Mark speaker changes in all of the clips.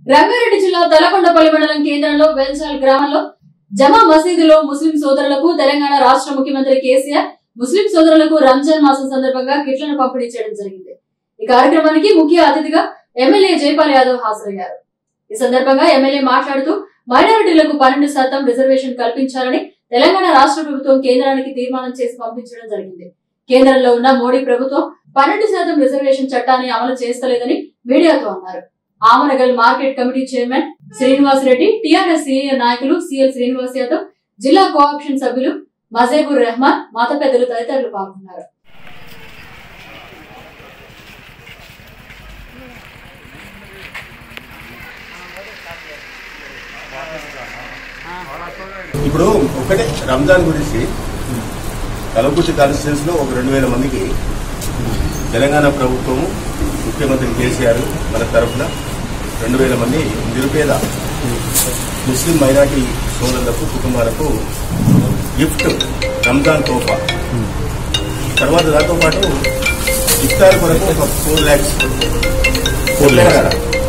Speaker 1: రంగారెడ్డి జిల్లా తలకొండపల్లి మండలం కేంద్రంలో వెల్చాల్ గ్రామంలో జమా మసీదులో ముస్లిం సోదరులకు తెలంగాణ రాష్ట్ర ముఖ్యమంత్రి కేసీఆర్ ముస్లిం సోదరులకు రంజాన్ మాసం సందర్భంగా కిట్లను పంపిణీ చేయడం జరిగింది ఈ కార్యక్రమానికి ముఖ్య అతిథిగా ఎమ్మెల్యే జైపాల్ యాదవ్ హాజరయ్యారు ఈ సందర్భంగా ఎమ్మెల్యే మాట్లాడుతూ మైనారిటీలకు పన్నెండు శాతం రిజర్వేషన్ కల్పించాలని తెలంగాణ రాష్ట్ర ప్రభుత్వం కేంద్రానికి తీర్మానం చేసి పంపించడం జరిగింది కేంద్రంలో ఉన్న మోడీ ప్రభుత్వం పన్నెండు శాతం రిజర్వేషన్ చట్టాన్ని అమలు చేస్తలేదని మీడియాతో అన్నారు Amangal market committee chairman Srinivas Reddy TRS senior నాయకులు సిఎల్ శ్రీనివాస్ యాదవ్ జిల్లా కోఆప్షన్ సభ్యులు మజేబుర్ రెహమాన్ మత పెద్దలు తదితరులు పాల్గొన్నారు
Speaker 2: ఇప్పుడు ఒకటే రంజాన్ గురించి కలవకుర్తి కాన్స్టిట్యూన్స్ లో ఒక రెండు వేల మందికి తెలంగాణ ప్రభుత్వము ముఖ్యమంత్రి కేసీఆర్ మన తరఫున రెండు వేల మంది నిరుపేద ముస్లిం మైనార్టీ సోదరులకు కుటుంబాలకు గిఫ్ట్ రంజాన్ తోఫా తర్వాత దాంతో పాటు ఇఫ్తార్ కొరకు ఒక ఫోర్ ల్యాక్స్ ఫోర్ ల్యాక్స్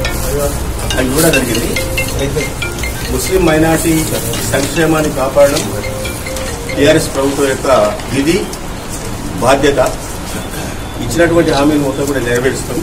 Speaker 2: అది కూడా జరిగింది ముస్లిం మైనార్టీ సంక్షేమాన్ని కాపాడడం టీఆర్ఎస్ ప్రభుత్వం యొక్క విధి బాధ్యత ఇచ్చినటువంటి హామీలు మొత్తం కూడా నెరవేరుస్తాం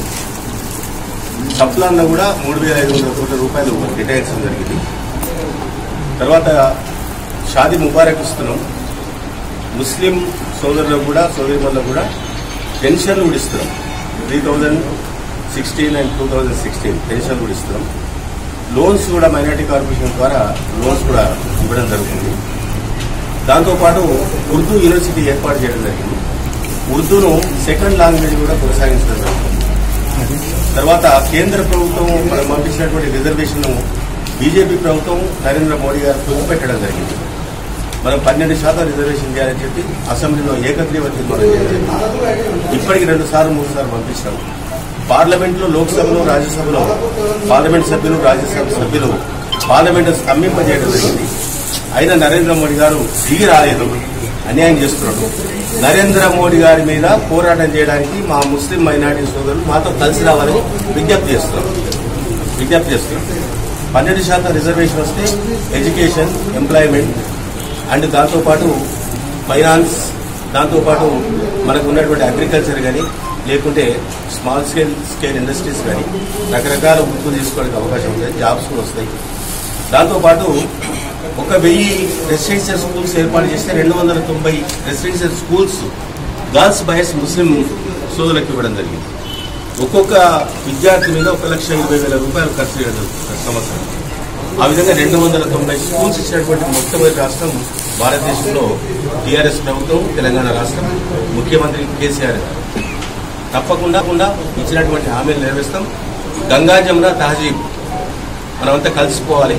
Speaker 2: సప్లాన్న కూడా మూడు వేల ఐదు వందల కోట్ల రూపాయలు కేటాయించడం జరిగింది తర్వాత షాదీ ముబారక్ ఇస్తున్నాం ముస్లిం సోదరులకు కూడా సోదరిమణులకు కూడా పెన్షన్లు కూడా ఇస్తున్నాం three thousand sixteen and two thousand sixteen పెన్షన్లు కూడా ఇస్తున్నాం లోన్స్ కూడా మైనార్టీ కార్పొరేషన్ ద్వారా లోన్స్ కూడా ఇవ్వడం జరుగుతుంది దాంతోపాటు ఉర్దూ యూనివర్సిటీ ఏర్పాటు చేయడం జరిగింది ఉర్దూను సెకండ్ లాంగ్వేజ్ కూడా కొనసాగించడం జరుగుతుంది తర్వాత కేంద్ర ప్రభుత్వం మనం పంపించినటువంటి రిజర్వేషన్ బీజేపీ ప్రభుత్వం నరేంద్ర మోడీ గారు పెట్టడం జరిగింది మనం పన్నెండు శాతం రిజర్వేషన్ చేయాలని చెప్పి అసెంబ్లీలో ఏకగ్రీవ తీర్మానం చేయాలి ఇప్పటికి రెండు సార్లు మూడు సార్లు పంపించాం పార్లమెంట్ లో లోక్సభలో రాజ్యసభలో పార్లమెంట్ సభ్యులు రాజ్యసభ సభ్యులు పార్లమెంట్ స్తంభింపజేయడం జరిగింది అయినా నరేంద్ర మోడీ గారు దిగి రాలేదు అన్యాయం చేస్తున్నాడు నరేంద్ర మోడీ గారి మీద పోరాటం చేయడానికి మా ముస్లిం మైనార్టీ సోదరులు మాతో కలిసి రావాలని విజ్ఞప్తి చేస్తున్నాం విజ్ఞప్తి చేస్తున్నాం పన్నెండు శాతం రిజర్వేషన్ వస్తే ఎడ్యుకేషన్ ఎంప్లాయ్మెంట్ అండ్ దాంతోపాటు ఫైనాన్స్ దాంతోపాటు మనకు ఉన్నటువంటి అగ్రికల్చర్ కానీ లేకుంటే స్మాల్ స్కేల్ స్కేల్ ఇండస్ట్రీస్ కానీ రకరకాల వృత్తులు తీసుకోవడానికి అవకాశం ఉంటుంది జాబ్స్ కూడా వస్తాయి దాంతోపాటు ఒక వెయ్యి రెసిడెన్షియల్ స్కూల్స్ ఏర్పాటు చేస్తే రెండు వందల తొంభై రెసిడెన్షియల్ స్కూల్స్ గర్ల్స్ బాయ్స్ ముస్లిం సోదరులకు ఇవ్వడం జరిగింది ఒక్కొక్క విద్యార్థి మీద ఒక లక్ష ఇరవై వేల రూపాయలు ఖర్చు చేయడం జరుగుతుంది సంవత్సరం ఆ విధంగా రెండు వందల తొంభై స్కూల్స్ ఇచ్చినటువంటి మొట్టమొదటి రాష్ట్రం భారతదేశంలో టీఆర్ఎస్ ప్రభుత్వం తెలంగాణ రాష్ట్రం ముఖ్యమంత్రి కేసీఆర్ గారు తప్పకుండా కూడా ఇచ్చినటువంటి హామీలు నెరవేరుస్తాం గంగా జమున తహజీబ్ మనమంతా కలిసిపోవాలి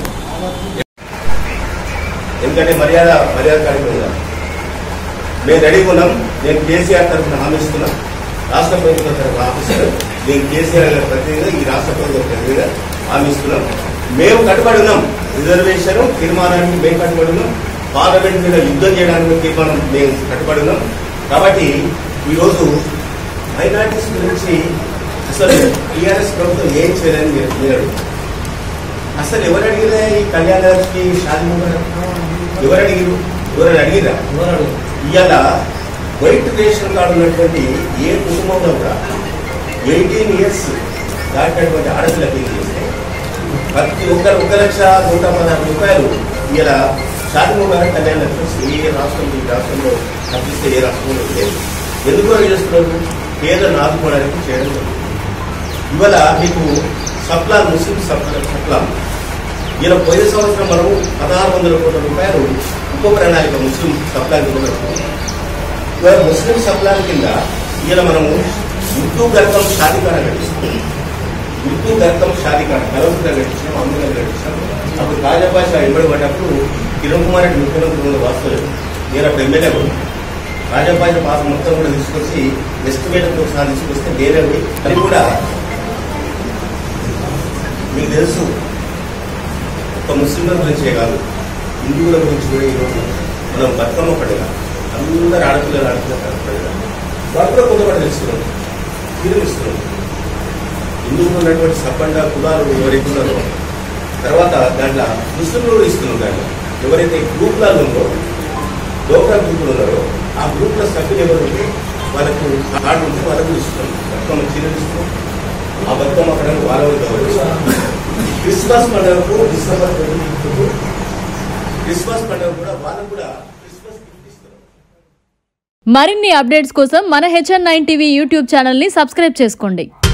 Speaker 2: ఎందుకంటే మర్యాద మర్యాద కార్యక్రమం మేము రెడీగా ఉన్నాం నేను కేసీఆర్ తరఫున హామీ ఇస్తున్నా రాష్ట్ర ప్రభుత్వం తరఫున హామీ ఇస్తున్నాం నేను కేసీఆర్ గారి ప్రతినిధిగా ఈ రాష్ట్ర ప్రభుత్వం ప్రతినిధిగా హామీ ఇస్తున్నాం మేము కట్టుబడి ఉన్నాం రిజర్వేషన్ తీర్మానానికి మేము కట్టుబడి ఉన్నాం పార్లమెంట్ మీద యుద్ధం చేయడానికి తీర్మానం మేము కట్టుబడి ఉన్నాం కాబట్టి ఈరోజు మైనార్టీస్ గురించి అసలు టీఆర్ఎస్ ప్రభుత్వం ఏం చేయాలని మీరు మీరు అడుగుతారు. అసలు ఎవరు అడిగిరా ఈ కళ్యాణ లక్ష్మి షాది ముబారక్ ఎవరు అడిగిరు ఎవరు అడిగిరా ఇవాళ వైట్ రేషన్ కార్డు ఉన్నటువంటి ఏ కుటుంబంలో కూడా ఎయిటీన్ ఇయర్స్ దాటినటువంటి ఆడపిల్లకి చేస్తే ప్రతి ఒక్కరు ఒక లక్ష నూట పదహారు రూపాయలు ఇలా షాది ముబారక్ కళ్యాణ లక్ష్మి ఏ రాష్ట్రం ఈ రాష్ట్రంలో తప్పిస్తే ఏ రాష్ట్రంలో లేదు ఎందుకు అని చేస్తున్నారు పేదలను ఆదుకోవడానికి చేయడం జరుగుతుంది ఇవాళ మీకు సప్లా ముస్లిం సప్లా సప్లా ఇలా పోయిన సంవత్సరం మనం పదహారు వందల కోట్ల రూపాయలు ఉప ప్రణాళిక ముస్లిం సప్లాన్ ఇవాళ ముస్లిం సప్లాన్ కింద ఇలా మనము ఉర్దూ గర్కం షాదికార కట్టిస్తాం ఉర్దూ గర్కం షాదికార కలవకుండా కట్టించాం అందులో కట్టించాం అప్పుడు రాజభాష ఇవ్వడం పడ్డప్పుడు కిరణ్ కుమార్ రెడ్డి ముఖ్యమంత్రి ఉన్న వాస్తవం నేను అప్పుడు ఎమ్మెల్యే కూడా రాజభాష పాస్ మొత్తం కూడా తీసుకొచ్చి ఎస్టిమేట్తో సహా తీసుకొస్తే నేనే పోయి అది కూడా మీకు తెలుసు ఒక ముస్లింల గురించే కాదు హిందువుల గురించి కూడా ఈరోజు మనం బతుకమ్మ పండుగ అందరు ఆడపిల్లలు ఆడపిల్లలు పండుగ వాళ్ళు కూడా కొంతమంది తెలుస్తున్నాం తీరుమిస్తున్నాం హిందువులు ఉన్నటువంటి సబ్బండ కులాలు ఎవరైతే ఉన్నారో తర్వాత దాంట్లో ముస్లింలు కూడా ఇస్తున్నాం దాంట్లో ఎవరైతే గ్రూప్లలో ఉందో డోక్రా గ్రూపులు ఉన్నారో ఆ గ్రూప్ల సభ్యులు ఎవరు ఉంటే వాళ్ళకు కార్డు ఉంటే వాళ్ళకు ఇస్తున్నాం బతుకమ్మ చీరలు ఇస్తున్నాం ఆ బతుకమ్మ పండుగ వాళ్ళ వాళ్ళు గౌరవిస్తాం క్రిస్మస్ పండుగకు డిసెంబర్ ట్వంటీ ఫిఫ్త్కు క్రిస్మస్ పండుగ కూడా వాళ్ళకు కూడా క్రిస్మస్ గిఫ్ట్ ఇస్తున్నాం
Speaker 3: మరిన్ని అప్డేట్స్ కోసం మన హెచ్ఎన్ నైన్ టీవీ యూట్యూబ్ ఛానల్ని సబ్స్క్రైబ్ చేసుకోండి